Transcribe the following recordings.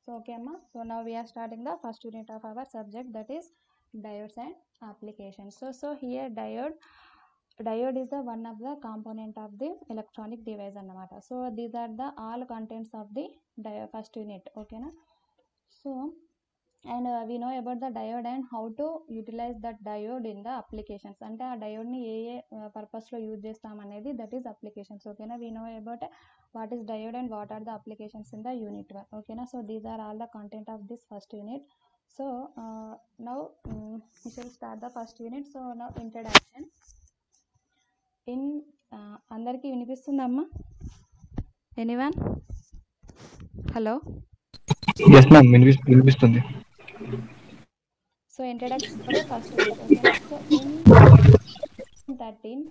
So okay అమ్మా so now we're starting the first unit of our subject that is diodes and applications so so here diode diode is the one of the component of the electronic device అన్నమాట so these are the all contents of the dio first unit okay na so and uh, we know about the diode and how to utilize that diode in the applications అంటే ఆ డయోడ్ని ఏ ఏ పర్పస్లో use చేస్తాం అనేది that is applications ఓకేనా we know about what is diode and what are the applications in the unit one ఓకేనా so these are all the content of this first unit so uh, now um, we shall start the first unit so now introduction in uh, అందరికీ వినిపిస్తుందమ్మా anyone hello yes ma'am వినిపి వినిపిస్తుంది so introduction for first so in thirteen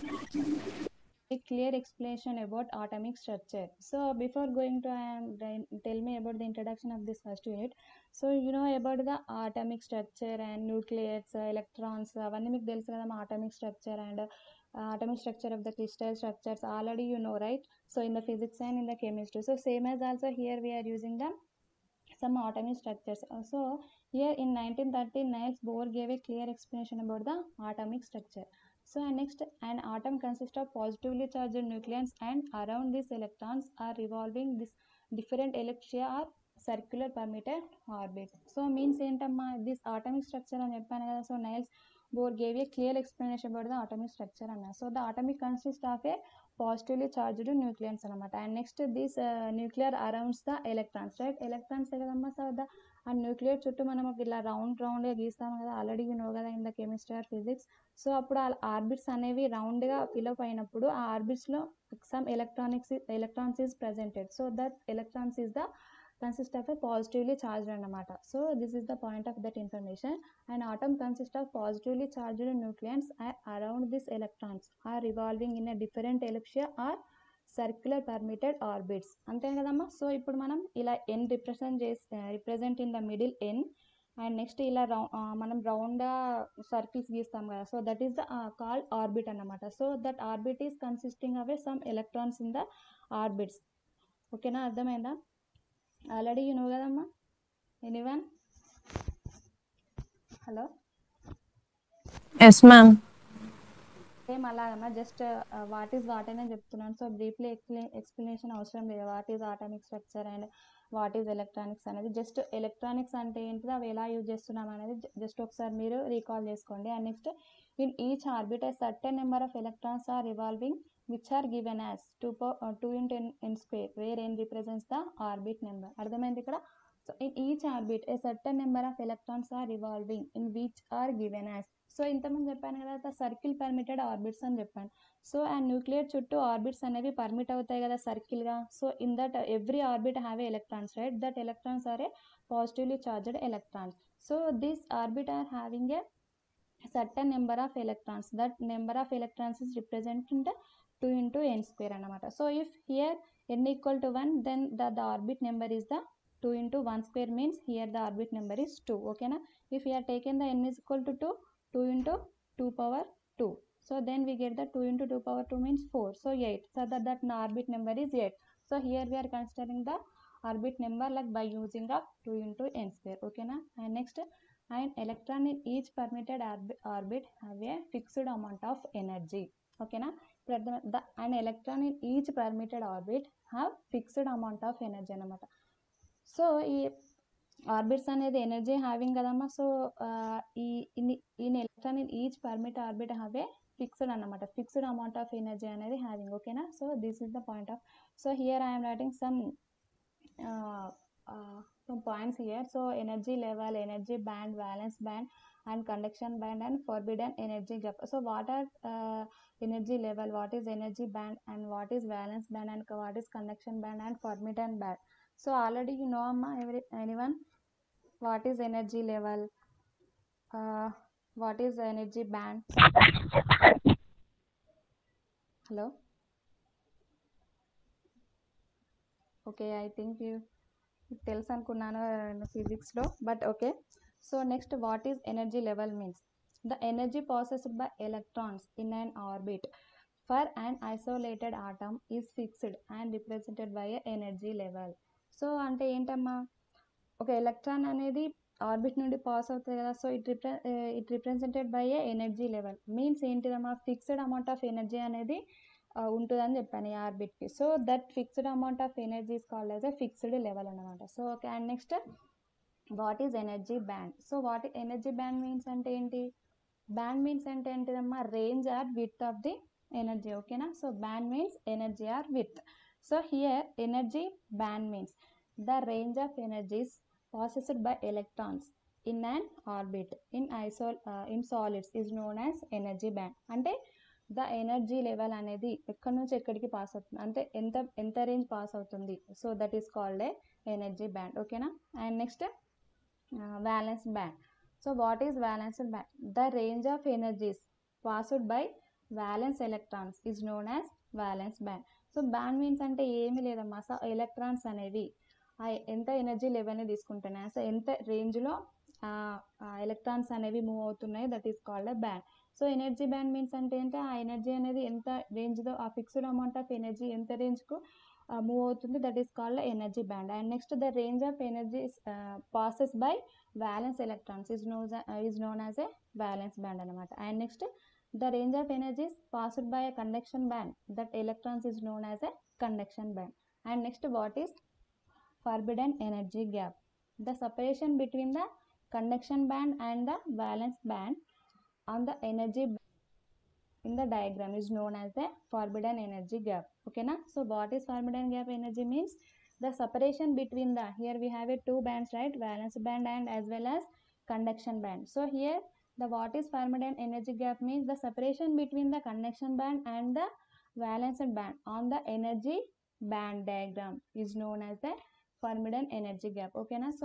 a clear explanation about atomic structure so before going to um, tell me about the introduction of this first unit so you know about the atomic structure and nucleates uh, electrons అవన్నీ మీకు తెలుసు కదా atomic structure and uh, atomic structure of the crystal structures already you know right so in the physics and in the chemistry so same as also here we are using the some atomic structures Uh, so here in 1930 Niels Bohr gave a clear explanation about the atomic structure so and next an atom consists of positively charged nucleons and around these electrons are revolving this different electria are circular permitted orbit so means ఏంటమ్మా this atomic structure అని చెప్పాను కదా so Niels Bohr gave a clear explanation about the atomic structure అన్న so the atomic consist of a positively charged nucleons అనమాట and next this nuclear arounds the electrons right electrons కదమ్మా so the ఆ nuclear చుట్టూ మనం ఒక ఇలా round రౌండ్గా గీస్తాం కదా ఆల్రెడీ నో కదా in the chemistry or physics so అప్పుడు ఆ ఆర్బిట్స్ అనేవి రౌండ్గా ఫిలప్ అయినప్పుడు ఆ ఆర్బిట్స్లో some electronics electrons is presented so that electrons is the consist of a positively charged అన్నమాట so this is the point of that information an atom consists of positively charged nucleons and around these electrons are revolving in a different ellipsia or circular permitted orbits అంతే కదమ్మా సో ఇప్పుడు మనం ఇలా n represent చేసి represent in the middle n and next ఇలా రౌ మనం రౌండ్గా సర్కిల్స్ గీస్తాం కదా so that is the called orbit అన్నమాట so that orbit is consisting of a some electrons in the orbits ఓకేనా అర్థమైందా ఆల్రెడీ యూ నో కదమ్మా anyone hello yes ma'am same అలాగమ్మా జస్ట్ వాట్ ఈస్ వాట్ అని చెప్తున్నాను so briefly ఎక్స్ప్లె explanation అవసరం లేదు what is atomic structure and what is electronics అనేది just electronics అంటే ఏంటిది అవి ఎలా యూజ్ చేస్తున్నాం అనేది జస్ట్ ఒకసారి మీరు రీకాల్ చేసుకోండి and next in each orbit a certain number of electrons are revolving which are given as two two into n n square where n represents the orbit number అర్థమైంది ఇక్కడ so in each orbit a certain number of electrons are revolving in which are given as so ఇంతకుముందు చెప్పాను కదా circle permitted orbits అని చెప్పాను so ఆ nuclear చుట్టూ orbits అనేవి పర్మిట్ అవుతాయి కదా సర్కిల్గా so in that every orbit have a electrons right that electrons are a positively charged electrons so this orbit are having a certain number of electrons that number of electrons is represented in the 2 into n square అన్నమాట so if here n equal to 1 then the, the orbit number is the 2 into 1 square means here the orbit number is 2 okay na if we are taken the n is equal to 2 2 into 2 power 2 so then we get the 2 into 2 power 2 means 4 so 8 so that that orbit number is 8 so here we are considering the orbit number like by using of 2 into n square okay na and next and electron in each permitted orbi- orbit have a fixed amount of energy ఓకేనా ఇప్పుడు అర్థం the and electron in each permitted orbit have fixed amount of energy అనమాట so ఈ orbits అనేది energy having కదమ్మా so ఈ in in electron in each permit orbit have a fixed అన్నమాట fixed amount of energy అనేది having ఓకేనా so this is the point of so here I'm writing some some points here so energy level energy band valence band and conduction band and forbidden energy gap so what are uh, energy level what is energy band and what is valence band and what is conduction band and forbidden band so already you know amma every anyone what is energy level uh, what is energy band hello okay i think you తెలుసు అనుకున్నాను ఫిజిక్స్లో but okay so next what is energy level means the energy processed by electrons in an orbit for an isolated atom is fixed and represented by energy level so అంటే ఏంటమ్మా ఒక electron అనేది orbit నుండి pass అవుతుంది కదా so it represent it represented by a energy level means ఏంటిదమ్మా fixed amount of energy అనేది ఆ, ఉంటుందని చెప్పాను ఈ ఆర్బిట్కి so that fixed amount of energy is called as a fixed level అనమాట so okay and next what is energy band so what energy band means అంటే ఏంటి బ్యాండ్ మీన్స్ అంటే ఏంటిదమ్మా range or width of the energy ఓకేనా so band means energy or with so here energy band means the range of energies processed by electrons in an orbit in isolated in solids is known as energy band అంటే the energy level అనేది ఎక్కడి నుంచి ఎక్కడికి pass అవుతుంది అంటే ఎంత ఎంత range pass అవుతుంది so that is called a energy band ఓకేనా and next valence band so what is valence band the range of energies passed by valence electrons is known as valence band so band means అంటే ఏమీ లేదమ్మా so electrons అనేవి ఆ ఎంత energy లెవెల్ని తీసుకుంటున్నాయి so ఎంత రేంజ్లో ఎలక్ట్రాన్స్ అనేవి మూవ్ అవుతున్నాయి that is called a band so energy band means అంటే ఏంటంటే ఆ ఎనర్జీ అనేది ఎంత రేంజ్లో ఆ ఫిక్స్డ్ అమౌంట్ ఆఫ్ ఎనర్జీ ఎంత రేంజ్కు మూవ్ అవుతుంది that is called energy band and next the range of energy passes by valence electrons is knows is known as a valence band అనమాట and next the range of energies passed by a conduction band that electrons is known as a conduction band and next what is forbidden energy gap. The separation between the conduction band and the valence band on the energy b- in the diagram is known as the forbidden energy gap. Okay, na? So, what is forbidden gap energy means? The separation between the here we have a two bands, right? Valence band and as well as conduction band. So, here the what is forbidden energy gap means the separation between the conduction band and the valence band on the energy band diagram is known as the forbidden energy gap ఓకేనా so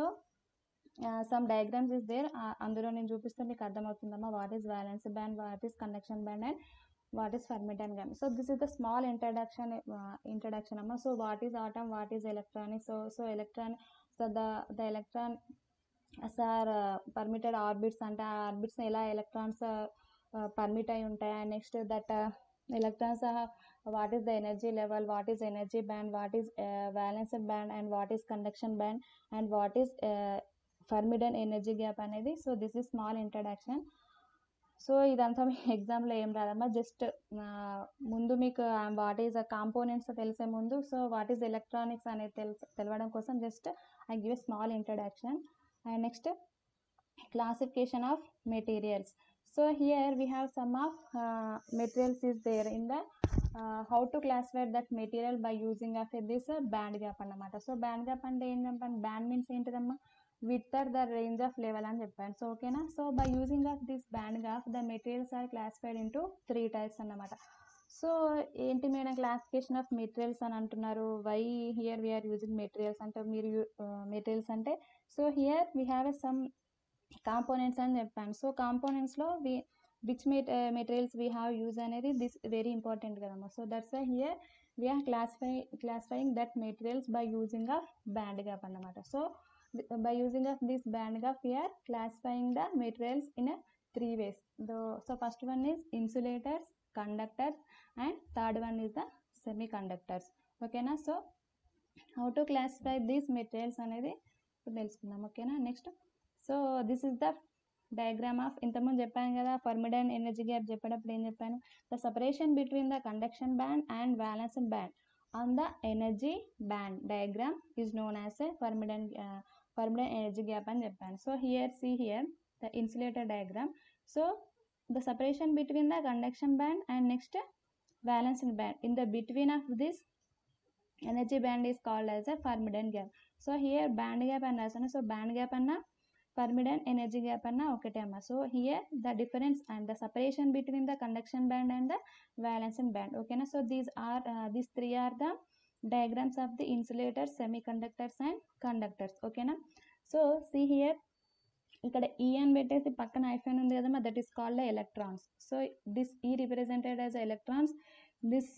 some diagrams is there అందులో నేను చూపిస్తే మీకు అర్థమవుతుందమ్మా what is valence band what is conduction band and what is forbidden gap so this is the small introduction introduction అమ్మా so what is atom what is electronic so so electron so the the electron sir permitted orbits అంటే ఆ orbits ఎలా electrons permit అయి ఉంటాయి and next that electrons are what is the energy level what is energy band what is uh, valence band and what is conduction band and what is uh, fermidan energy gap అనేది so this is small introduction so ఇదంతా మీ ఎగ్జామ్లో ఏం రాదమ్మా just ముందు మీకు what is components తెలిసే ముందు సో వాట్ ఈజ్ ఎలక్ట్రానిక్స్ అనేది తెలుసు తెలవడం కోసం just I give a small introduction and next classification of materials so here we have some of uh, materials is there in the uh, how to classify that material by using of this uh, band gap అన్నమాట so band gap అంటే ఏంటంటే band means ఏంటిదమ్మా with or the range of level అని చెప్పాను so ఓకేనా so by using of this band gap the materials are classified into three types అన్నమాట so ఏంటి madam classification of materials అని అంటున్నారు why here we are using materials అంటే మీరు materials అంటే so here we have a some components అని చెప్పాను so కాంపోనెంట్స్లో we which met materials we have use అనేది దిస్ వెరీ ఇంపార్టెంట్ కదమ్మా so that's why here we are classify classifying that materials by using of band gap అన్నమాట so by using of this band gap we are classifying the materials in three ways though so first one is insulators conductors and third one is the semiconductors ఓకేనా so how to classify these materials అనేది ఇప్పుడు తెలుసుకుందాం ఓకేనా next so this is the diagram of ఇంతకుముందు చెప్పాను కదా forbidden energy gap చెప్పేటప్పుడు ఏం చెప్పాను the separation between the conduction band and valence band on the energy band diagram is known as a forbidden forbidden energy gap అని చెప్పాను so here see here the insulator diagram so the separation between the conduction band and next valence band in the between of this energy band is called as a forbidden gap so here band gap అని రాసాను so band gap అన్న పర్మిడెంట్ energy gap అన్న ఒకటే అమ్మ so here the difference and the separation between the conduction band and the valence band ఓకేనా so these are these three are the diagrams of the insulators semiconductors and conductors ఓకేనా so see here ఇక్కడ ఈ అని పెట్టేసి పక్కన iPhone ఉంది కదమ్మా that is called electrons so this ఈ represented as electrons this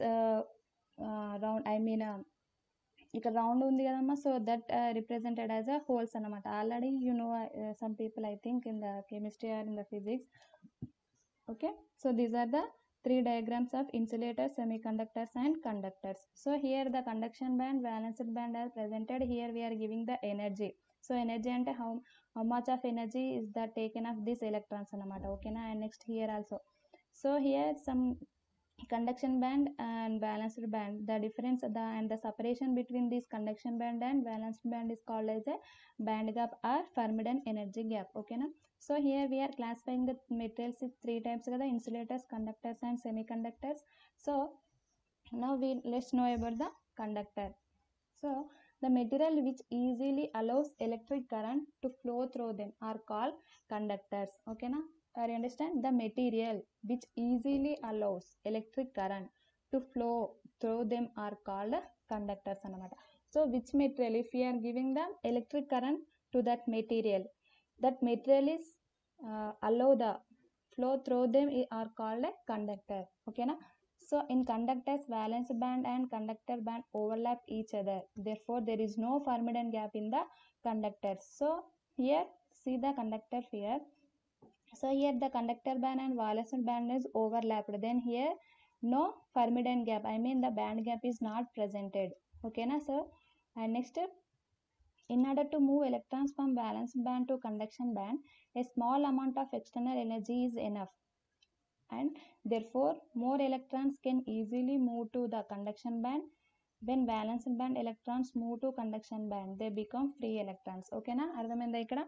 round I mean ఇక్కడ రౌండ్ ఉంది కదమ్మా so that represented as a holes అనమాట already you know some people I think in the chemistry or in the physics okay so these are the three diagrams of insulators, semiconductors and conductors. So here the conduction band, balanced band are presented. Here we are giving the energy. So energy అంటే how how much of energy is that taken of these electrons అన్నమాట ఓకేనా and next here also so here some conduction band and balanced band the difference the and the separation between this conduction band and balanced band is called as a band gap or Fermi energy gap okay na so here we are classifying the materials in three types kada insulators conductors and semiconductors so now we let's know about the conductor so the material which easily allows electric current to flow through them are called conductors okay na are you understand the material which easily allows electric current to flow through them are called conductors అన్నమాట so which material if we are giving the electric current to that material that material is uh, allow the flow through them i- are called a conductor okay na so in conductors valence band and conductor band overlap each other therefore there is no Fermi gap in the conductors so here see the conductor here so here the conductor band and valence band is overlapped then here no Fermi gap i mean the band gap is not presented okay na so and next in order to move electrons from valence band to conduction band a small amount of external energy is enough and therefore more electrons can easily move to the conduction band when valence band electrons move to conduction band they become free electrons ఓకేనా అర్థమైందా ఇక్కడ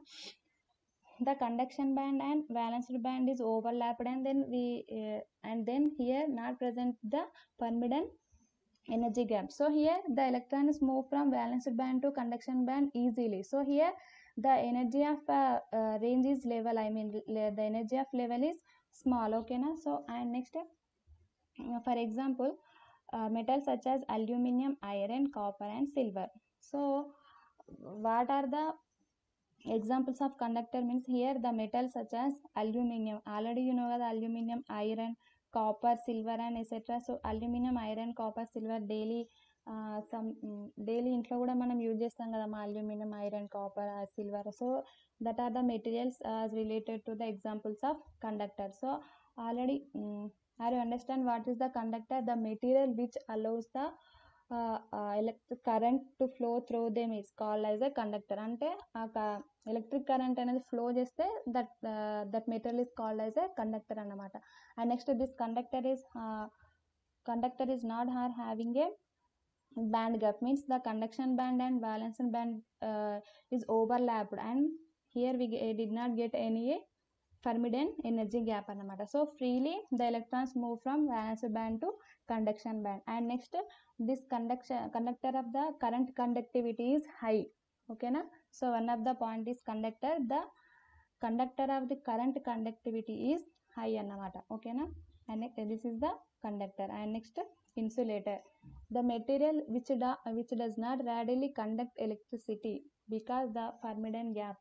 the conduction band and balanced band is overlapped and then we uh, and then here not present the permanent energy gap so here the electrons move from balanced band to conduction band easily so here the energy of uh, uh, range is level i mean le- the energy of level is small okay na so and next uh, for example uh, metals such as aluminum iron copper and silver so what are the examples of conductor means here the metals such as aluminum already you know the aluminum iron copper silver and etc so aluminum iron copper silver daily some daily ఇంట్లో కూడా మనం use చేస్తాం కదా మా aluminium iron copper silver so that are the materials related to the examples of conductor so already are you understand what is the conductor the material which allows the electric current to flow through them is called as a conductor అంటే ఆ electric current అనేది flow చేస్తే that that material is called as a conductor అన్నమాట and next this conductor is conductor is not హార్ having a band gap means the conduction band and valence band uh, is overlapped and here we ge- did not get any Fermi energy gap అన్నమాట so freely the electrons move from valence band to conduction band and next this conduction conductor of the current conductivity is high ఓకేనా so one of the point is conductor the conductor of the current conductivity is high అన్నమాట ఓకేనా and this is the conductor and next insulator the material which da, which does not readily conduct electricity because the Fermi gap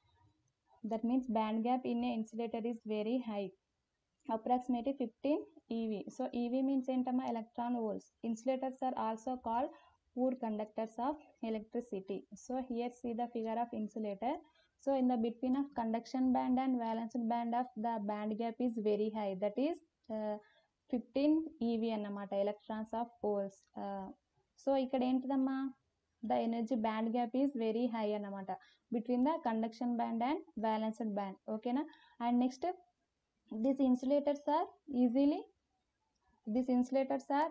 that means band gap in a insulator is very high approximately 15 ev so ev means ఏంటమ్మా electron volts insulators are also called poor conductors of electricity so here see the figure of insulator so in the between of conduction band and valence band of the band gap is very high that is uh, fifteen eV అన్నమాట electrons of holes so ఇక్కడ ఏంటిదమ్మా the energy band gap is very high అన్నమాట between the conduction band and valence band ఓకేనా and next this insulators are easily this insulators are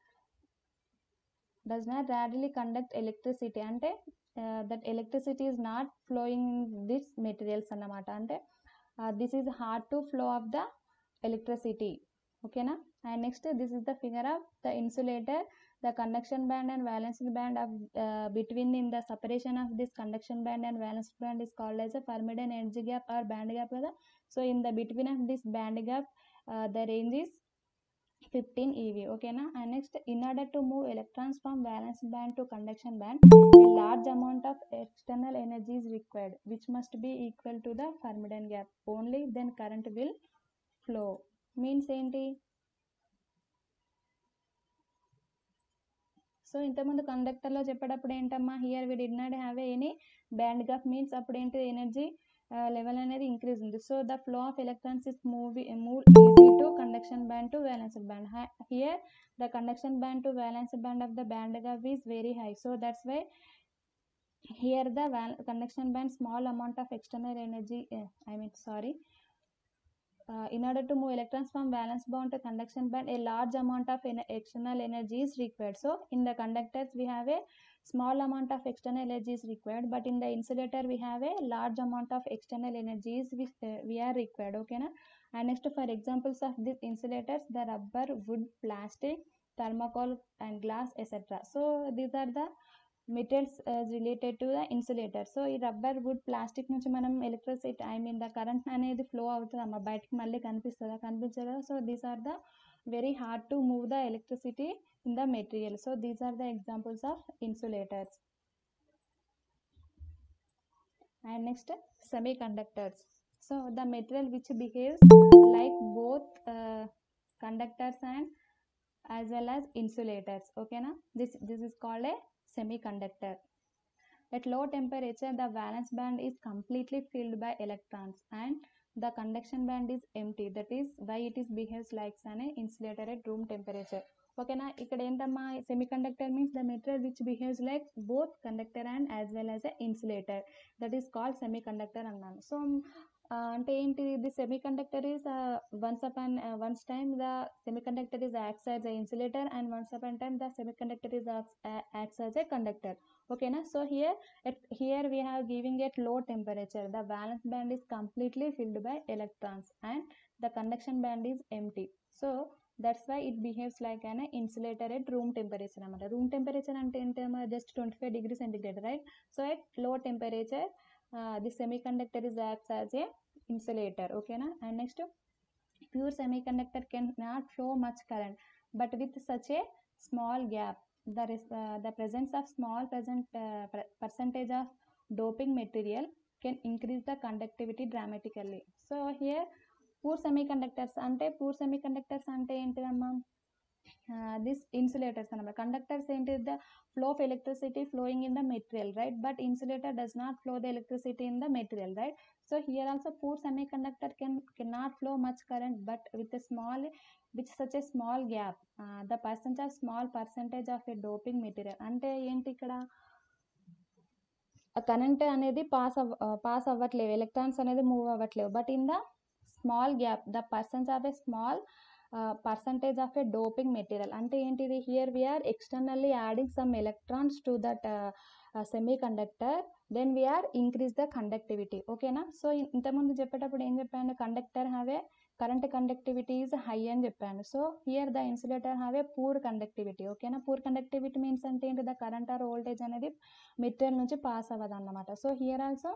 does not readily conduct electricity అంటే that electricity is not flowing this materials అన్నమాట అంటే this is hard to flow of the electricity ఓకేనా and next this is the figure of the insulator the conduction band and valence band of uh, between in the separation of this conduction band and valence band is called as a Fermi energy gap or band gap కదా so in the between of this band gap uh, the range is 15 ev ఓకేనా and next in order to move electrons from valence band to conduction band a large amount of external energy is required which must be equal to the Fermi gap only then current will flow means ఏంటి so ఇంతకుముందు కండక్టర్లో చెప్పేటప్పుడు ఏంటమ్మా here we did not have any band gap means అప్పుడు ఏంటి energy level అనేది increase ఉంది so the flow of electrons is move move easy to conduction band to valence band here the conduction band to valence band of the band gap is very high so that's why here the val- conduction band small amount of external energy uh, i mean sorry uh, in order to move electrons from valence bond to conduction band a large amount of ener- external energy is required so in the conductors we have a small amount of external energy is required but in the insulator we have a large amount of external energies which uh, we are required okay na and next for examples of these insulators the rubber wood plastic thermocol and glass etc so these are the materials related to the insulator so ఈ rubber wood plastic నుంచి మనం electricity I mean the current అనేది flow అవుతుంది అమ్మ బయటికి మళ్ళీ కనిపిస్తుందా కనిపించదా so these are the very hard to move the electricity in the material so these are the examples of insulators and next semiconductors so the material which behaves like both uh, conductors and as well as insulators okay na this this is called a semiconductor at low temperature the valence band is completely filled by electrons and the conduction band is empty that is why it is behaves like an insulator at room temperature ఓకేనా ఇక్కడ ఏంటమ్మా semiconductor means the material which behaves like both conductor and as well as a insulator that is called semiconductor అన్నాను so అంటే ఏంటి the semiconductor is once upon once time the semiconductor is acts as a insulator and once upon time the semiconductor is acts as a conductor ఓకేనా so here here we have giving at low temperature the valence band is completely filled by electrons and the conduction band is empty so that's why it behaves like an insulator at room temperature అనమాట room temperature అంటే ఏంటమ్మా just twenty five degree centigrade right so at low temperature the semiconductor is acts as a insulator ఓకేనా and next pure semiconductor can not flow much current but with such a small gap the res- uh, the presence of small present uh, per- percentage of doping material can increase the conductivity dramatically so here pure semiconductors అంటే pure semiconductors అంటే ఏంటిదమ్మా this insulators అనమాట conductors ఏంటి the flow of electricity flowing in the material right but insulator does not flow the electricity in the material right so here also pure semiconductor can can not flow much current but with small which such a small gap the percent of small percentage of a doping material అంటే ఏంటి ఇక్కడ current అనేది pass అవ్ pass అవ్వట్లేవు electrons అనేది move అవ్వట్లేవు but in the small gap the persons of a small percentage of a doping material అంటే ఏంటిది here we are externally adding some electrons to that semiconductor then we are increase the conductivity ఓకేనా so ఇంతకుముందు చెప్పేటప్పుడు ఏం చెప్పాను conductor have a current conductivity is high అని చెప్పాను so here the insulator have a poor conductivity ఓకేనా poor conductivity means అంటే ఏంటి ద కరెంట్ ఆర్ వోల్టేజ్ అనేది మెటీరియల్ నుంచి పాస్ అవ్వదు అన్నమాట so here also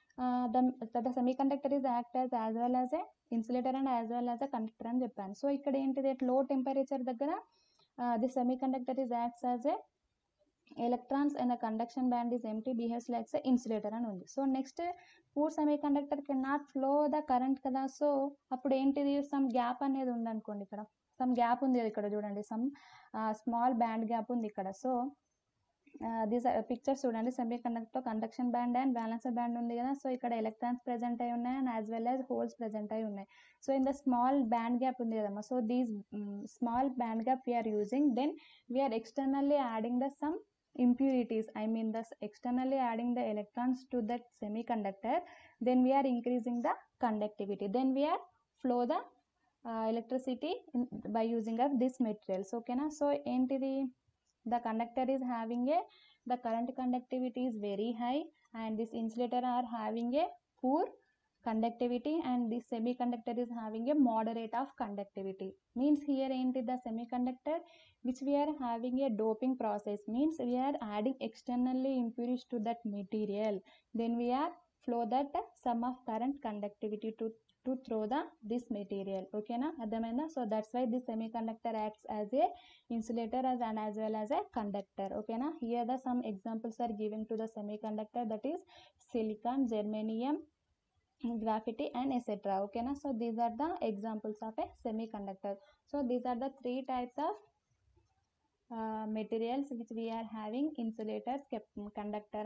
the the semiconductor is act as as well as a insulator and as well as a conductor అని చెప్పాను సో ఇక్కడ ఏంటిది లో టెంపరేచర్ దగ్గర the semiconductor is acts as a electrons and the conduction band is empty behaves likes a insulator అని ఉంది so next pure semiconductor can not flow the current కదా so అప్పుడు ఏంటిది some gap అనేది ఉంది అనుకోండి ఇక్కడ some gap ఉంది కదా ఇక్కడ చూడండి సమ్ స్మాల్ బ్యాండ్ గ్యాప్ ఉంది ఇక్కడ సో దీస్ పిక్చర్స్ చూడండి semiconductor conduction band and valence band ఉంది కదా సో ఇక్కడ ఎలక్ట్రాన్స్ ప్రెజెంట్ అయి ఉన్నాయి and as well as holes present అయి ఉన్నాయి so in the small band gap ఉంది కదమ్మా so these small band gap we are using then we are externally adding the some impurities i mean thus externally adding the electrons to that semiconductor then we are increasing the conductivity then we are flow the uh, electricity in, by using of this materials okay na so entity the conductor is having a the current conductivity is very high and this insulator are having a poor conductivity and this semiconductor is having a moderate of conductivity means here ain't the semiconductor which we are having a doping process means we are adding externally impurities to that material then we are flow that sum of current conductivity to to throw the this material okay na అర్థమైందా so that's why this semiconductor acts as a insulator as and as well as a conductor okay na here the some examples are given to the semiconductor that is silicon germanium graphite and etc okay na so these are the examples of a semiconductor so these are the three types of uh, materials which we are having insulators cap- conductor and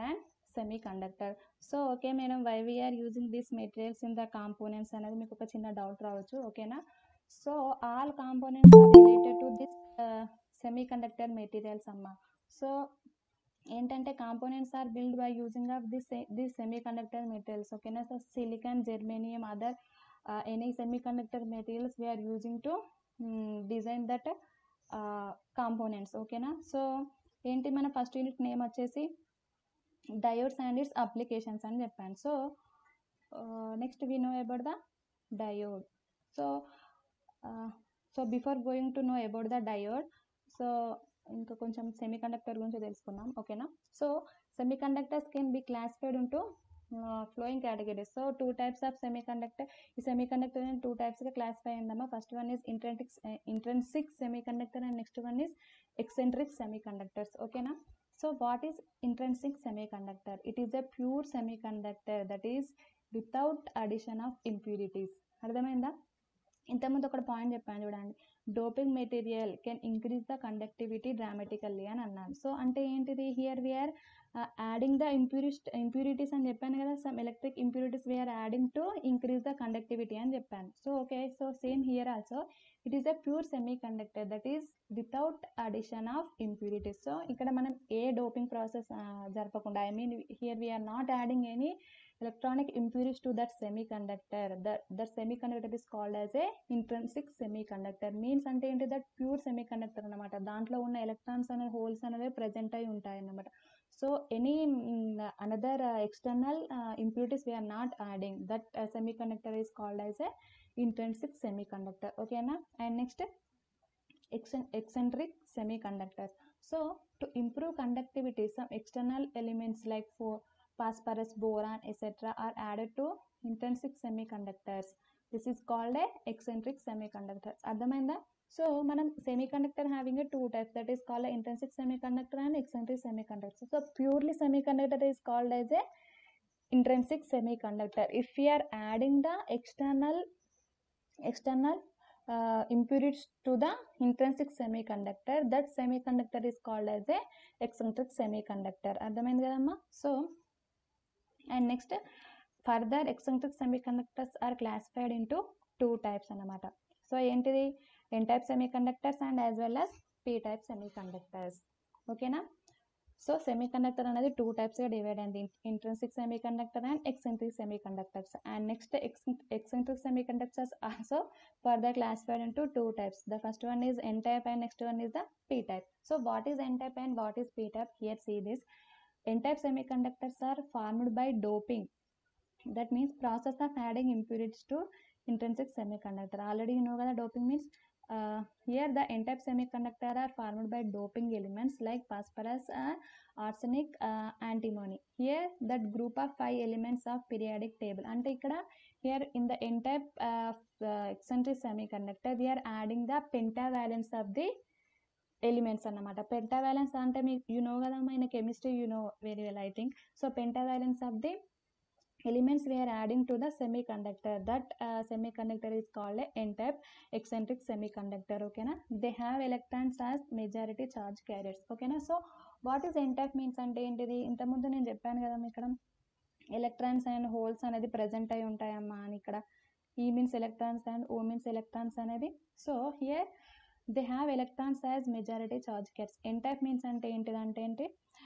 semiconductor so okay madam why we are using this materials in the components అనేది మీకు ఒక చిన్న doubt రావచ్చు ఓకేనా so all components are related to this semiconductor materials అమ్మ so ఏంటంటే components are build by using of this this semiconductor materials ఓకేనా so silicon germanium other any semiconductor materials we are using to design that components ఓకేనా so ఏంటి మన first unit name వచ్చేసి diodes and it's applications అని చెప్పాను so next we know about the diode so so before going to know about the diode so ఇంకా కొంచెం semiconductor గురించి తెలుసుకుందాం ఓకేనా so semiconductors can be classified into following categories so two types of semiconductor ఈ semiconductor two టైప్స్గా classify అయిందమ్మా first one is intrinsic intrinsic semiconductor and next one is eccentric semiconductors ఓకేనా so what is intrinsic semiconductor it is a pure semiconductor that is without addition of impurities అర్థమైందా ఇంతకుముందు ఒక point చెప్పాను చూడండి doping material can increase the conductivity dramatically అని అన్నాను so అంటే ఏంటిది here we are adding the impurities impurities అని చెప్పాను కదా some electric impurities we are adding to increase the conductivity అని చెప్పాను so okay so same here also it is a pure semiconductor that is without addition of impurities so ఇక్కడ మనం ఏ doping process జరపకుండా I mean here we are not adding any electronic impurities to that semiconductor that that semiconductor is called as a intrinsic semiconductor means అంటే ఏంటి that pure semiconductor అనమాట దాంట్లో ఉన్న electrons అనే హోల్స్ అనేవి ప్రజెంట్ అయి ఉంటాయి అన్నమాట so any another external impurities we are not adding that semiconductor is called as a intrinsic semiconductor ఓకేనా and next eccentric semiconductors so to improve conductivity some external elements like for phosphorus boron etc are added to intrinsic semiconductors this is called a eccentric semiconductor అర్థమైందా so మనం semiconductor having a two types that is called a intrinsic semiconductor and eccentric semiconductor so purely semiconductor is called as a intrinsic semiconductor if we are adding the external external uh, impurities to the intrinsic semiconductor that semiconductor is called as a eccentric semiconductor అర్థమైంది కదమ్మా so and next further eccentric semiconductors are classified into two types అన్నమాట so ఏంటిది N type semiconductors and as well as P type semiconductors ఓకేనా so semiconductor అనేది two టైప్స్గా divide అయింది intrinsic semiconductor and eccentric semiconductors and next eccentric semiconductors also further classified into two types the first one is N type and next one is the P type so what is N type and what is P type here see this n-type semiconductors are formed by doping that means process of adding impurities to intrinsic semiconductor already you know that doping means uh, here the n-type semiconductor are formed by doping elements like phosphorus uh, arsenic uh, antimony here that group of five elements of periodic table అంటే ఇక్కడ here in the n-type uh, uh, eccentric semiconductor we are adding the pentavalence of the elements అన్నమాట pentavalence అంటే మీ you know కదమ్మా in chemistry you know very well I think so pentavalence of the elements we are adding to the semiconductor that uh, semiconductor is called a n-type eccentric semiconductor okay na they have electrons as majority charge carriers okay na so what is n-type means అంటే ఏంటిది ఇంతకుముందు నేను చెప్పాను కదా ఇక్కడ electrons and holes అనేది present అయి ఉంటాయమ్మా అని ఇక్కడ E means electrons and O means electrons అనేది so here they have electrons as majority charge carriers N type means అంటే ఏంటిదంటే ఏంటి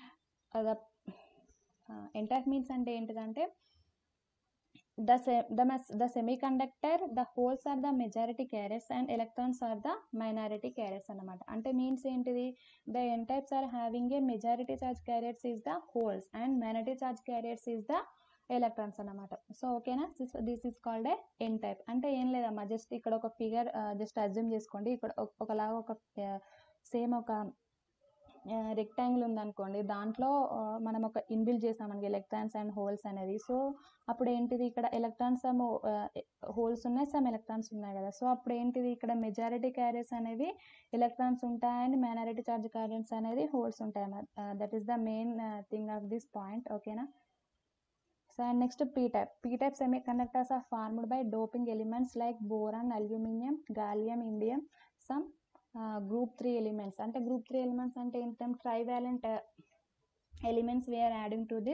ఎన్ టైప్ మీన్స్ అంటే ఏంటిదంటే the se- the mas- the semiconductor the holes are the majority carriers and electrons are the minority carriers అన్నమాట అంటే means ఏంటిది the n types are having a majority charge carriers is the holes and minority charge carriers is the electrons అన్నమాట so ఓకేనా this is called a N type అంటే ఏం లేదమ్మా just ఇక్కడ ఒక ఫిగర్ జస్ట్ అజ్యూమ్ చేసుకోండి ఇక్కడ ఒక- ఒకలాగా ఒక సేమ్ ఒక రెక్టాంగిల్ ఉందనుకోండి దాంట్లో ఆ, మనం ఒక ఇన్బిల్డ్ చేసాం మనకి ఎలక్ట్రాన్స్ అండ్ హోల్స్ అనేది సో అప్పుడు ఏంటిది ఇక్కడ ఎలక్ట్రాన్స్ సమ్ హోల్స్ ఉన్నాయి సమ్ ఎలక్ట్రాన్స్ ఉన్నాయి కదా సో అప్పుడు ఏంటిది ఇక్కడ మెజారిటీ క్యారియర్స్ అనేవి ఎలక్ట్రాన్స్ ఉంటాయని మైనారిటీ చార్జ్ క్యారియర్స్ అనేది హోల్స్ ఉంటాయి that is the main thing of this point ఓకేనా so and next P type P type semiconductors are formed by doping elements like boron aluminium gallium indium some group three elements అంటే group three elements అంటే ఏంటంటే trivalent elements we are adding to this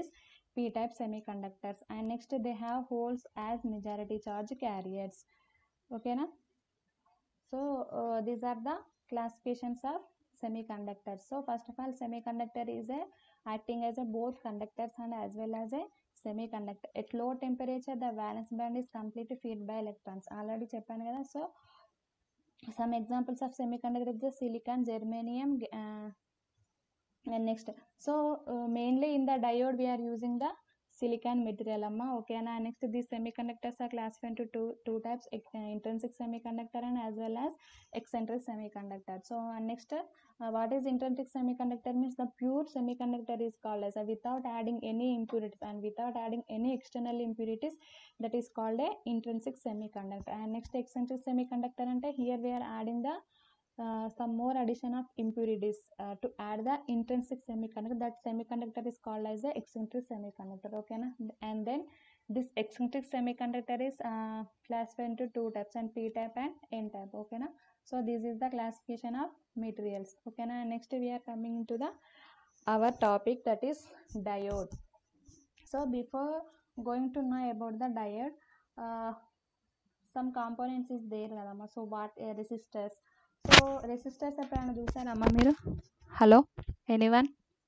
p-type semiconductors and next they have holes as majority charge carriers okay na so uh, these are the classifications of semiconductors so first of all semiconductor is a acting as a both conductors and as well as a semiconductor at low temperature the valence band is completely filled by electrons already చెప్పాను కదా so some examples of semiconductor is the silicon germanium uh, and next so uh, mainly in the diode we are using the silicon material amma okay na next these semiconductors are classified into two two types ex- uh, intrinsic semiconductor and as well as eccentric semiconductor so and next uh, what is intrinsic semiconductor means the pure semiconductor is called as a without adding any impurities and without adding any external impurities that is called a intrinsic semiconductor and next eccentric semiconductor ante here we are adding the uh, some more addition of impurities uh, to add the intrinsic semiconductor that semiconductor is called as the eccentric semiconductor okay na? and then this eccentric semiconductor is uh, classified into two types and p type and n type okay na? so this is the classification of materials okay na? next we are coming into the our topic that is diode so before going to know about the diode uh, some components is there కదమ్మా so what resistors so resistors ఎప్పుడైనా చూసారమ్మా మీరు hello anyone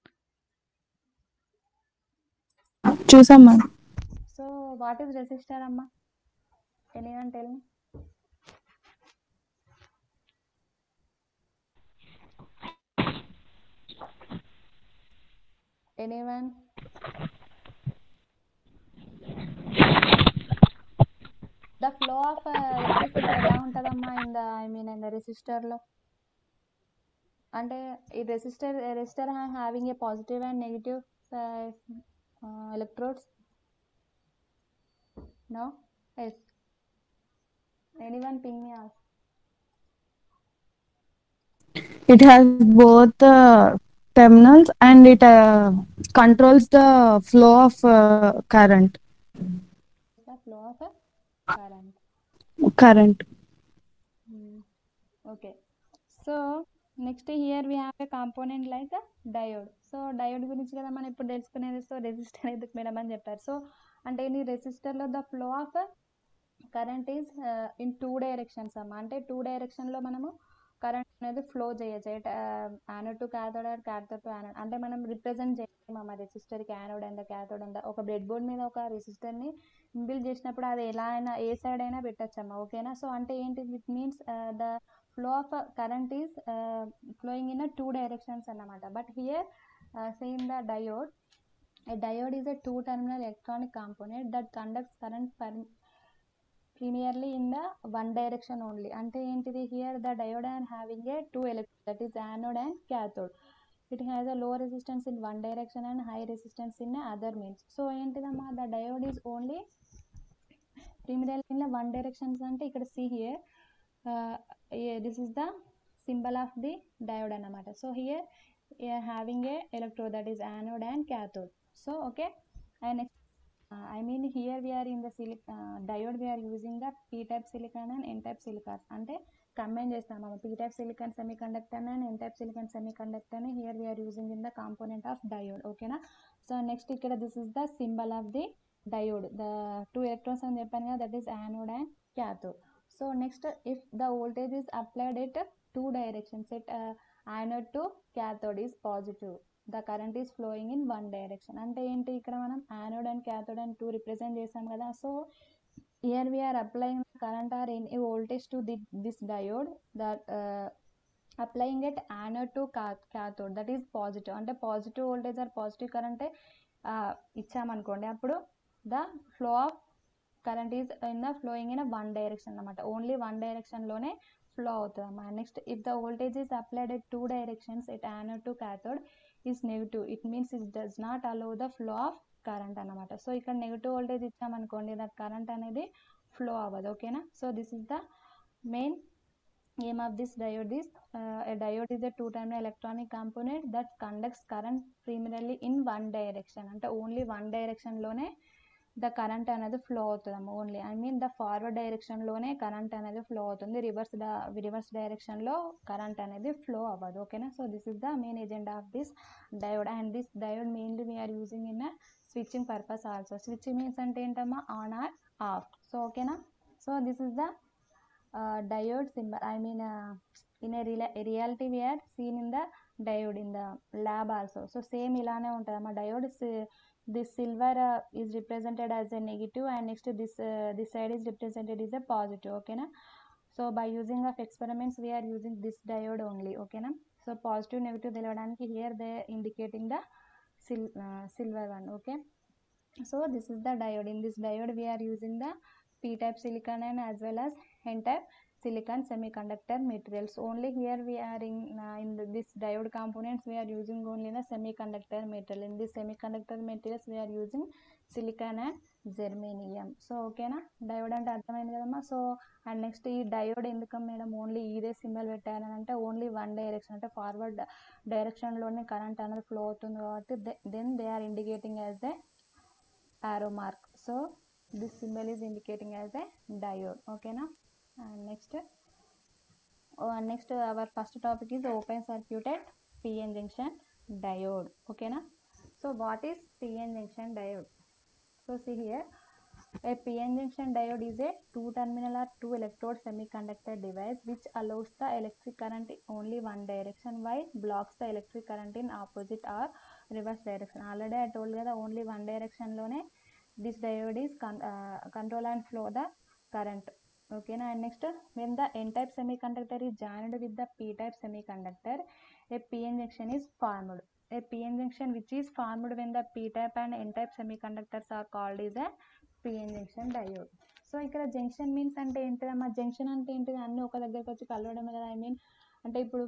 చూసాం ma'am so what is resistor అమ్మా anyone tell me anyone the flow of electricity ఎలా ఉంటుందమ్మా in the I mean in the రెసిస్టర్లో అంటే ఈ resistor resistor having a positive and negative electrodes no yes anyone ping me also it has both uh, terminals and it uh, controls the flow of uh, current the flow of a current. current Hmm. Okay. So next here we have a component like a diode. So diode గురించి కదా మనం ఇప్పుడు తెలుసుకునేది so resistor ఎందుకు madam అని చెప్పారు so అంటే ఈ రెసిస్టర్లో the flow of current is in two directions అమ్మ అంటే టూ డైరెక్షన్లో మనము కరెంట్ అనేది ఫ్లో చేయొచ్చు anode to cathode or cathode to anode అంటే మనం రిప్రజెంట్ చేయలేము అమ్మ రెసిస్టర్కి యానోడ్ అండ్ క్యాథోడ్ అండ్ ఒక బ్రెడ్ బోర్డ్ మీద ఒక రెసిస్టర్ని బిల్డ్ చేసినప్పుడు అది ఎలా అయినా ఏ సైడ్ అయినా పెట్టచ్చమ్మా ఓకేనా సో అంటే ఏంటి it means the flow of current is flowing in two directions అన్నమాట but here same the diode A diode is a two-terminal electronic component that conducts current per- primarily in the one direction only. అంటే ఏంటిది here the diode are having a two electrodes that is anode and cathode. It has a low resistance in one direction and high resistance in other means. So ఏంటిదమ్మా the diode is only primarily in the one directions అంటే ఇక్కడ see here uh, yeah, this is the symbol of the diode అన్నమాట so here we are having a electrode that is anode and cathode so okay and next uh, I mean here we are in the silic uh, diode we are using the p type silicon and n type silicon అంటే combine చేస్తాము p type silicon semiconductor and n type silicon semiconductor ని here we are using in the component of diode ఓకేనా so next ఇక్కడ this is the symbol of the diode the two electrons అని చెప్పాను కదా that is anode and cathode so next if the voltage is applied at two directions at anode to cathode is positive the current is flowing in one direction అంటే ఏంటి ఇక్కడ మనం anode and cathode and two represent చేసాం కదా so here we are applying current or any voltage to the, this diode that uh, applying it anode to ca- cathode that is positive అంటే positive voltage or పాజిటివ్ కరెంటే ఇచ్చామనుకోండి అప్పుడు the flow of current is in the flowing in one direction అనమాట only one డైరెక్షన్లోనే flow అవుతుంది అన్నమాట next if the voltage is applied at two directions it anode to cathode is negative it means it does not allow the flow of current అనమాట so ఇక్కడ negative voltage ఇచ్చామనుకోండి that current అనేది flow అవ్వదు ఓకేనా so this is the main aim of this diode is uh, a diode is a two terminal electronic component that conducts current primarily in one direction అంటే only one డైరెక్షన్లోనే the current అనేది flow అవుతుంది only I mean the forward డైరెక్షన్లోనే current అనేది flow అవుతుంది reverse reverse డైరెక్షన్లో current అనేది flow అవ్వదు ఓకేనా so this is the main agenda of this diode and this diode mainly we are using in switching purpose also switching means అంటే ఏంటమ్మా on or off so ఓకేనా so this is the diode symbol I mean in a real reality we are seen in the diode in the lab also so same ఇలానే ఉంటుంది అమ్మా diode this silver uh, is represented as a negative and next this uh, this side is represented as a positive okay na so by using of experiments we are using this diode only okay na so positive negative తెలియడానికి here they indicating the sil uh, silver one okay so this is the diode in this diode we are using the p type silicon and as well as n type silicon semiconductor materials only here we are in uh, in the, this diode components we are using only the semiconductor material in this semiconductor materials we are using silicon and germanium so ఓకేనా diode అంటే అర్థమైంది కదమ్మా so and next ఈ diode ఎందుకు madam only ఇదే symbol పెట్టారని అంటే only one direction అంటే ఫార్వర్డ్ డైరెక్షన్లోనే కరెంట్ అనేది ఫ్లో అవుతుంది కాబట్టి then they are indicating as the arrow mark so this symbol is indicating as a diode okay na and next oh, and next our first topic is open circuited pn junction diode okay na so what is pn junction diode so see here a PN junction diode is a two terminal or two electrode semiconductor device which allows the electric current in only one direction while blocks the electric current in opposite or reverse direction. Already I told you that only one direction lone this diode is con- uh, control and flow the current. Okay, now and next when the N type semiconductor is joined with the P type semiconductor, a PN junction is formed. A PN junction which is formed when the P type and N type semiconductors are called is a PN junction diode so ఇక్కడ junction means అంటే ఏంటిదమ్మా junction అంటే ఏంటిది అన్నీ ఒక దగ్గరకు వచ్చి కలవడమే కదా ఐ మీన్ అంటే ఇప్పుడు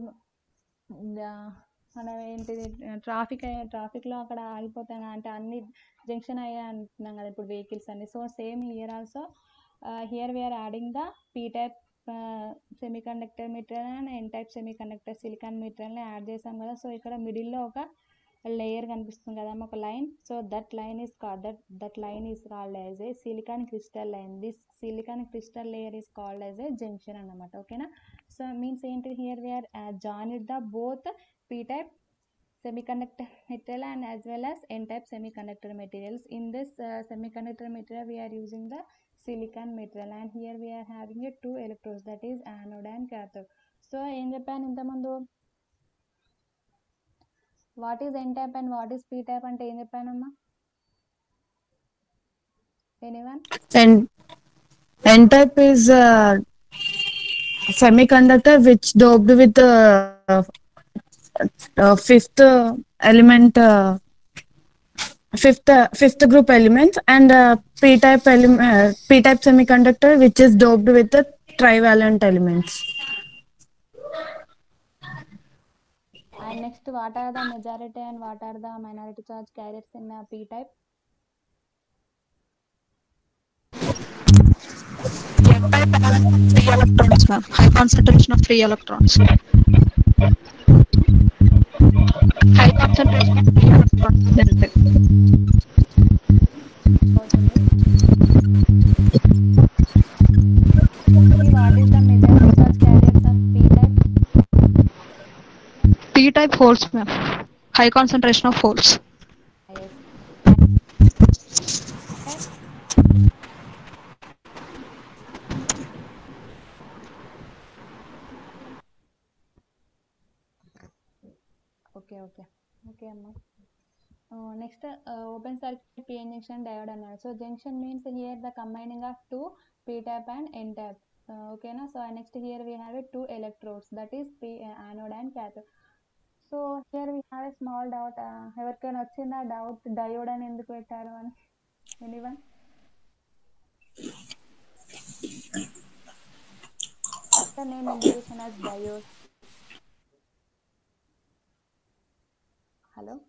ద- మన ఏంటిది ట్రాఫిక్ ట్రాఫిక్లో అక్కడ ఆగిపోతాయి అంటే అన్ని జంక్షన్ అయ్యాయి అంటున్నాం కదా ఇప్పుడు వెహికల్స్ అన్ని so same here also here we are adding the P type semiconductor material and N type semiconductor silicon మెటీరియల్ని యాడ్ చేసాం కదా సో ఇక్కడ మిడిల్లో ఒక లేయర్ కనిపిస్తుంది కదా ఒక line so that line is called that that line is called as a silicon crystal line this silicon crystal layer is called as a junction అన్నమాట ఓకేనా సో మీన్స్ ఏంటి here we are join the both P type semiconductor material and as well as n type semiconductor materials in this uh, semiconductor material we are using the silicon material and here we are having a two electrodes that is anode and cathode so ఏం చెప్పాను ఇంతకుముందు what is N type and what is P type అంటే ఏం చెప్పానమ్మా anyone And N type is uh, semiconductor which doped with uh, uh, fifth uh, element, uh, fifth uh, fifth group elements, and uh, P type element, uh, P type semiconductor which is doped with the trivalent elements. and next what are the majority and what are the minority charge carriers in uh, p type free electrons, ma'am. High concentration of free electrons. High concentration of free electrons. Then See what is the majority charge carriers of p type P type holes, ma'am. High concentration of holes. yes okay okay okay అమ్మా next open circuit PN junction diode అన్నాడు so junction means here the combining of two P type and N type ఓకేనా so next here we have a two electrodes that is P anode and cathode so here we have a small doubt ఎవరికైనా వచ్చిందా doubt diode అని ఎందుకు పెట్టారు అని anyone the name indication as diode hello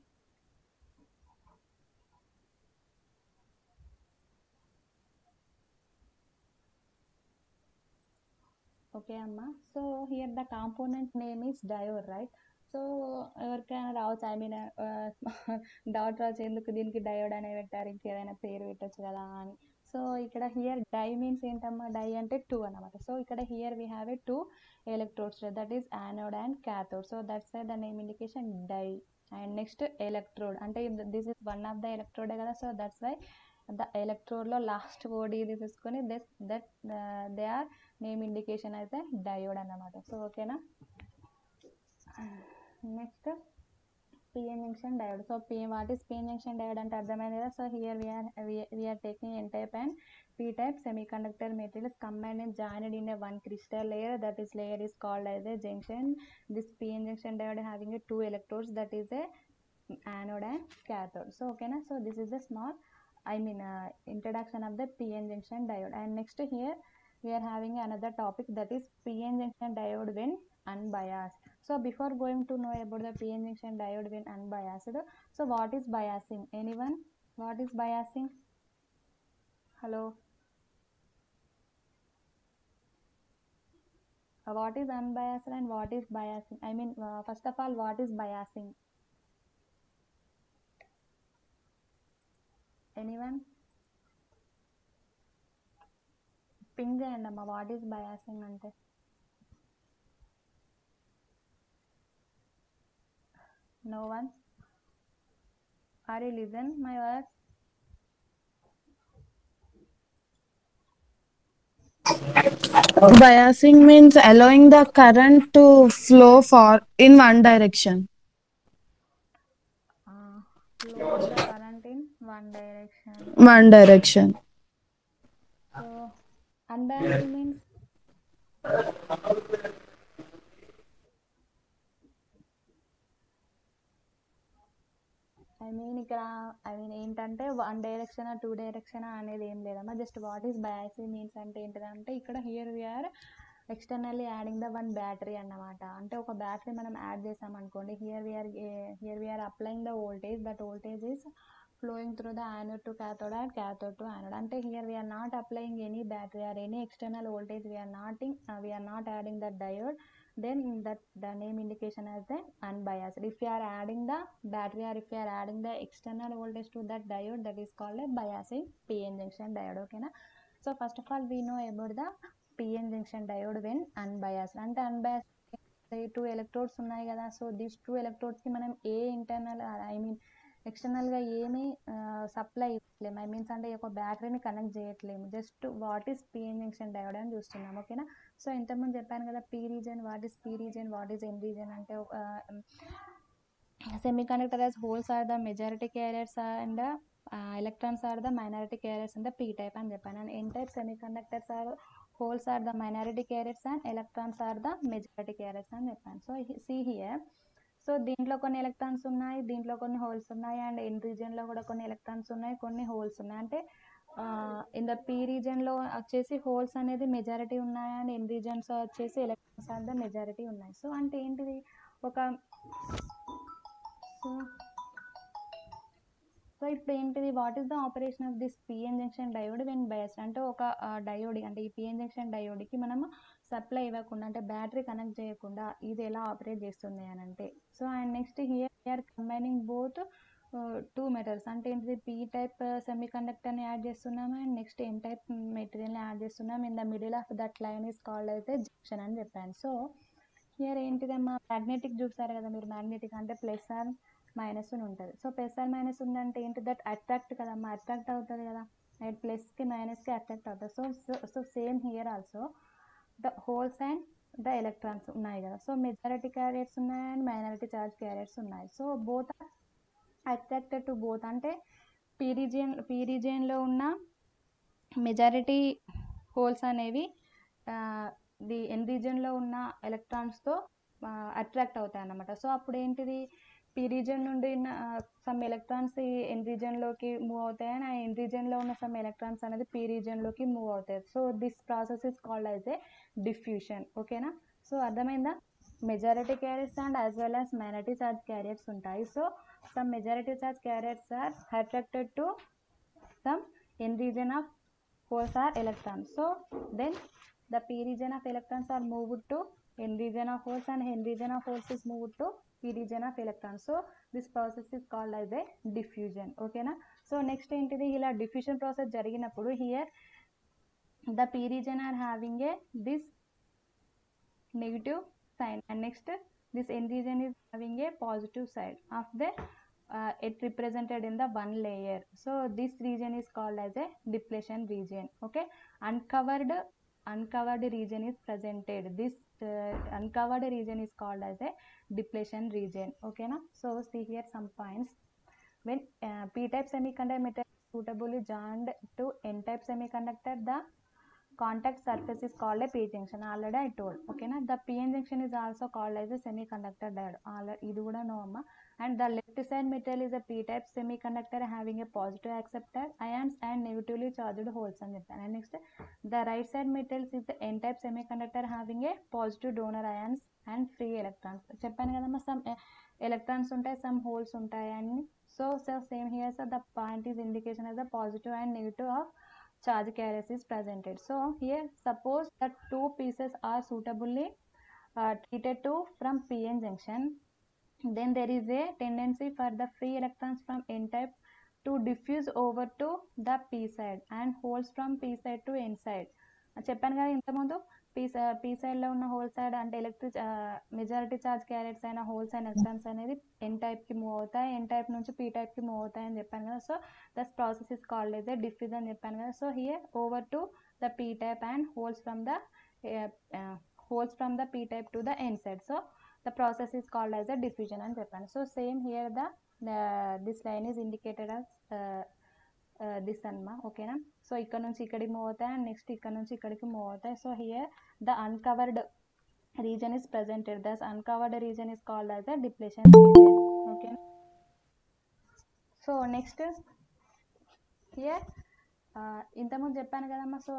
okay అమ్మా so here the component name is diode right so ఎవరికైనా రావచ్చు I mean doubt రావచ్చు ఎందుకు దీనికి డయోడ్ అనే పెట్టారు ఇంకేదైనా పేరు పెట్టచ్చు కదా అని సో ఇక్కడ హియర్ డై మీన్స్ ఏంటమ్మా డై అంటే టూ అనమాట సో ఇక్కడ here we have a two electrodes that is anode and cathode so that's the name indication di and next electrode అంటే this is one of the ఎలక్ట్రోడే కదా so that's why the ఎలక్ట్రోడ్లో last word ఇది తీసుకొని this that they are name indication అయితే diode అన్నమాట so ఓకేనా next PN junction diode so P what is PN junction diode అంటే అర్థమైంది కదా so here we are we are taking N type and p type semiconductor materials combined and joined in a one crystal layer that is layer is called as a junction this pn junction diode having a two electrodes that is a anode and cathode so okay na so this is a small i mean uh, introduction of the pn junction diode and next here we are having another topic that is pn junction diode when unbiased so before going to know about the pn junction diode when unbiased so what is biasing anyone what is biasing hello Uh, what is unbiased and what is biasing i mean uh, first of all what is biasing anyone ping చేయండి అమ్మా what is biasing అంటే no one are you listen my words Biasing means allowing the current to flow for in one direction. uh, flow the current in one direction One direction. so unbiasing means I mean ఇక్కడ I mean ఏంటంటే one direction two direction అనేది ఏం లేదమ్మా just what is biasing means అంటే ఏంటిదంటే ఇక్కడ here we are externally adding the one battery అన్నమాట అంటే ఒక బ్యాటరీ మనం యాడ్ చేసాం అనుకోండి here we are here we are applying the voltage that voltage is flowing through the anode to cathode and cathode to anode అంటే here we are not applying any battery or any external voltage we are not in, uh, we are not adding the diode then that the name indication as the unbiased if you are adding the battery or if you are adding the external voltage to that diode that is called a biasing pn junction diode okay na so first of all we know about the pn junction diode when unbiased అంటే unbiased two electrodes ఉన్నాయి కదా so these two ఎలక్ట్రోడ్స్కి మనం ఏ internal I mean ఎక్స్టర్నల్గా ఏమీ supply ఇవ్వట్లేము I means అంటే ఒక బ్యాటరీని కనెక్ట్ చేయట్లేము just what is PN junction diode అని చూస్తున్నాం ఓకేనా సో ఇంతకుముందు చెప్పాను కదా P region what is P region what is N region అంటే ఒక semiconductor as holes are the majority carriers and uh, electrons are the minority carriers in the p type అని చెప్పాను and n type semiconductors are holes are the minority carriers and electrons are the majority carriers అని చెప్పాను so see here so దీంట్లో కొన్ని electrons ఉన్నాయి దీంట్లో కొన్ని holes ఉన్నాయి అండ్ ఎన్ రీజియన్లో కూడా కొన్ని ఎలక్ట్రాన్స్ ఉన్నాయి కొన్ని హోల్స్ ఉన్నాయి అంటే ఇన్ ద పీ రీజియన్లో వచ్చేసి హోల్స్ అనేది మెజారిటీ ఉన్నాయి అండ్ ఎన్ రీజియన్స్ వచ్చేసి ఎలక్ట్రాన్స్ ఆర్ ద మెజారిటీ ఉన్నాయి సో అంటే ఏంటిది ఒక సో సో ఇప్పుడు ఏంటిది what is the operation of this PN junction diode when biased అంటే ఒక డయోడ్ అంటే ఈ పిఎన్ జంక్షన్ డయోడ్కి మనం సప్లై ఇవ్వకుండా అంటే బ్యాటరీ కనెక్ట్ చేయకుండా ఇది ఎలా ఆపరేట్ చేస్తుంది అని అంటే so and next here here combining both two metals అంటే ఏంటిది పీ టైప్ సెమీ కండక్టర్ని యాడ్ చేస్తున్నాం అండ్ నెక్స్ట్ ఎన్ టైప్ మెటీరియల్ని యాడ్ చేస్తున్నాం in the middle of that line is called అయితే జంక్షన్ అని చెప్పాను సో హియర్ ఏంటిదమ్మా మ్యాగ్నెటిక్ చూసారు కదా మీరు మ్యాగ్నెటిక్ అంటే ప్లస్ ఆర్ మైనస్ అని ఉంటుంది సో ప్లస్ ఆర్ మైనస్ ఉందంటే ఏంటి దట్ అట్రాక్ట్ కదమ్మా అట్రాక్ట్ అవుతుంది కదా అండ్ ప్లస్కి మైనస్కి అట్రాక్ట్ అవుతుంది so so same here also the holes and the electrons ఉన్నాయి కదా సో మెజారిటీ క్యారియర్స్ ఉన్నాయి అండ్ మైనారిటీ చార్జ్ క్యారియర్స్ ఉన్నాయి so both are attracted to both అంటే పీ రీజియన్ పీ రీజియన్లో ఉన్న మెజారిటీ హోల్స్ అనేవి ది ఎన్ రీజియన్లో ఉన్న ఎలక్ట్రాన్స్తో అట్రాక్ట్ అవుతాయి అన్నమాట సో అప్పుడు ఏంటిది పీ రీజియన్ నుండి సమ్ ఎలక్ట్రాన్స్ ఎన్ రీజియన్లోకి మూవ్ అవుతాయి అండ్ ఆ ఎన్ రీజియన్లో ఉన్న సమ్ ఎలక్ట్రాన్స్ అనేది పీ రీజియన్లోకి మూవ్ అవుతాయి so this process is called as a diffusion ఓకేనా సో అర్థమైందా majority carriers and as well as minority charge carriers ఉంటాయి so some majority charge carriers are attracted to some N region of holes are electrons so then the p region of electrons are moved to n region of holes and n region of holes is moved to p region of electrons so this process is called as a diffusion okay na so next ఏంటిది ఇలా diffusion process జరిగినప్పుడు here the p region are having a this negative sign and next this n region is having a positive side of the uh, it represented in the one layer so this region is called as a depletion region okay uncovered uncovered region is presented this uh, uncovered region is called as a depletion region okay now so see here some points when uh, p-type semiconductor is suitably joined to n-type semiconductor the contact surface is called a p junction already i told okay na the pn junction is also called as a semiconductor diode already ఇది కూడా no అమ్మ and the left side metal is a p-type semiconductor having a positive acceptor ions and negatively charged holes అని చెప్పాను and next the right side metals is the n-type semiconductor having a positive donor ions and free electrons చెప్పాను కదమ్మా some electrons ఉంటాయి some holes ఉంటాయి అన్ని so so same here so the point is indication as a positive and negative of charge carriers is presented. So here suppose that two pieces are suitably uh, treated to from PN junction then there is a tendency for the free electrons from n type to diffuse over to the p side and holes from p side to n side చెప్పాను కదా ఇంతకుముందు P P సైడ్లో ఉన్న hole side అంటే electric majority charge carriers అయిన holes and electrons అనేది N టైప్కి move అవుతాయి ఎన్ టైప్ నుంచి పీ టైప్కి మూవ్ అవుతాయి అని చెప్పాను కదా so this process is called as diffuse అని చెప్పాను కదా so here over to the P type and holes from the holes from the P type to the N side so the process is called as a diffusion అని చెప్పాను so same here the this line is indicated as this అన్నమా ఓకేనా so ఇక్కడ నుంచి ఇక్కడికి move అవుతాయి and next ఇక్కడ నుంచి ఇక్కడికి మూవ్ అవుతాయి so here the uncovered region is presented this uncovered region is called as a depletion region okay so next here ఇంతకుముందు చెప్పాను కదమ్మా సో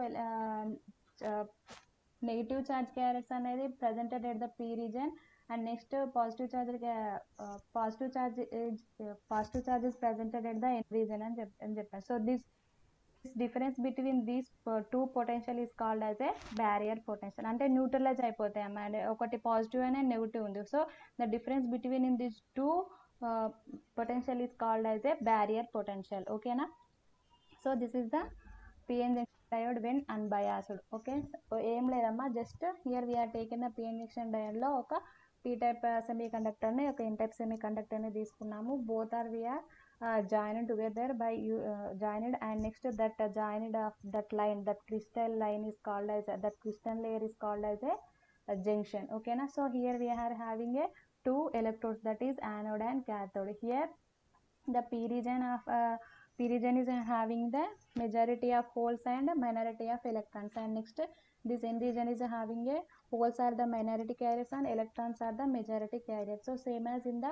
నెగిటివ్ ఛార్జ్ క్యారెట్స్ అనేది presented at the P region and next positive charge positive charge positive charge is presented at the N region అని చెప్ అని చెప్పాను so this difference between these two potential is called as a barrier potential అంటే neutralise అయిపోతాయి అన్నమాట ఒకటి positive అనే negative ఉంది so the difference between in this two potential is called as a barrier potential ఓకేనా so this is the PN junction diode when unbiased okay ఏం లేదమ్మా just here we are taken the PN junction డయోడ్లో ఒక P type సెమీ కండక్టర్ని ఒక ఎన్ type సెమీ కండక్టర్ని తీసుకున్నాము both are we are join together by you joined and next that joined of that line that crystal line is called as that crystal layer is called as a junction ఓకేనా so here we are having a two electrodes that is anode and cathode here the p region of uh, p region is having the majority of holes and minority of electrons and next this n region is having a holes are the minority carriers and electrons are the majority carriers so same as in the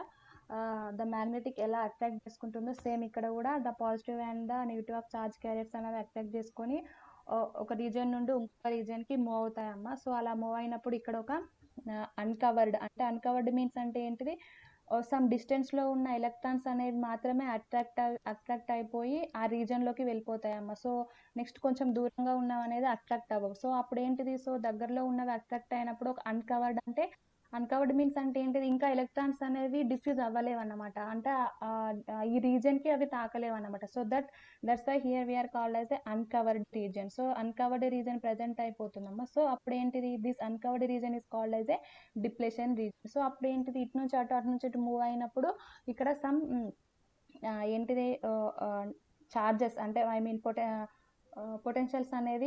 the magnetic ఎలా attract చేసుకుంటుందో same ఇక్కడ కూడా the positive and the negative of charge carriers అనేది attract చేసుకొని ఒక region నుండి ఇంకొక రీజియన్కి మూవ్ అవుతాయమ్మా సో అలా మూవ్ అయినప్పుడు ఇక్కడ ఒక అన్కవర్డ్ అంటే అన్కవర్డ్ మీన్స్ అంటే ఏంటిది సమ్ డిస్టెన్స్లో ఉన్న ఎలక్ట్రాన్స్ అనేది మాత్రమే అట్రాక్ట్ అట్రాక్ట్ అయిపోయి ఆ రీజన్లోకి వెళ్ళిపోతాయమ్మ సో నెక్స్ట్ కొంచెం దూరంగా ఉన్నవి అనేది అట్రాక్ట్ అవ్వవు సో అప్పుడు ఏంటిది సో దగ్గరలో ఉన్నవి అట్రాక్ట్ అయినప్పుడు ఒక అన్కవర్డ్ అంటే అన్కవర్డ్ మీన్స్ అంటే ఏంటిది ఇంకా ఎలక్ట్రాన్స్ అనేవి డిఫ్యూజ్ అవ్వలేవు అన్నమాట అంటే ఈ రీజన్కి అవి తాకలేవు అన్నమాట so that that's why here we are called as a uncovered region so uncovered region present అయిపోతుందమ్మా సో అప్పుడు ఏంటిది this uncovered region is called as a depletion region so అప్పుడు ఏంటిది ఇటు నుంచి అటు అటు నుంచి ఇటు మూవ్ అయినప్పుడు ఇక్కడ సమ్ ఏంటిది చార్జెస్ అంటే ఐ మీన్ పొటె పొటెన్షియల్స్ అనేది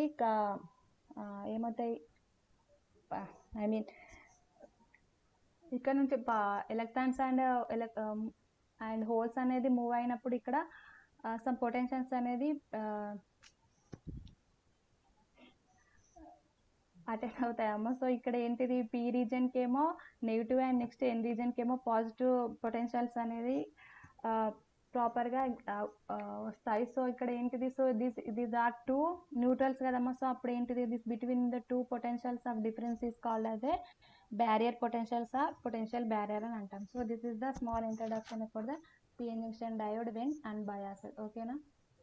ఏమవుతాయి ఐ మీన్ ఇక్కడ నుంచి ఎలక్ట్రాన్స్ అండ్ అండ్ హోల్స్ అనేది మూవ్ అయినప్పుడు ఇక్కడ సమ్ పొటెన్షియల్స్ అనేది అటెండ్ అవుతాయమ్మా సో ఇక్కడ ఏంటిది పీ రీజన్కి ఏమో నెగిటివ్ అండ్ నెక్స్ట్ ఎన్ రీజన్కి ఏమో పాజిటివ్ పొటెన్షియల్స్ అనేది ప్రాపర్గా వస్తాయి సో ఇక్కడ ఏంటిది so this this are two neutrals కదమ్మా సో అప్పుడు ఏంటిది this between the two potentials of difference is called as a barrier potentials or potential barrier అని అంటాం so this is the small introduction for the PN junction diode when unbiased ఓకేనా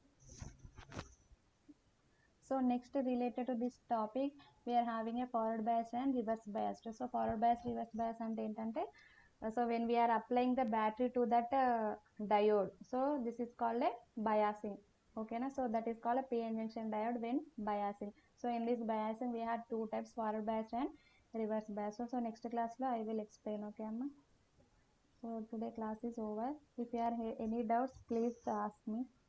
so next related to this topic we are having a forward bias and reverse biased so forward bias reverse bias అంటే ఏంటంటే so when we are applying the battery to that diode so this is called a biasing ఓకేనా so that is called PN junction diode when biasing so So in this biasing, we had two types, forward bias and reverse bias. So, so next class lo I will explain. Okay, Amma. So today class is over. If you are ha- any doubts, please ask me.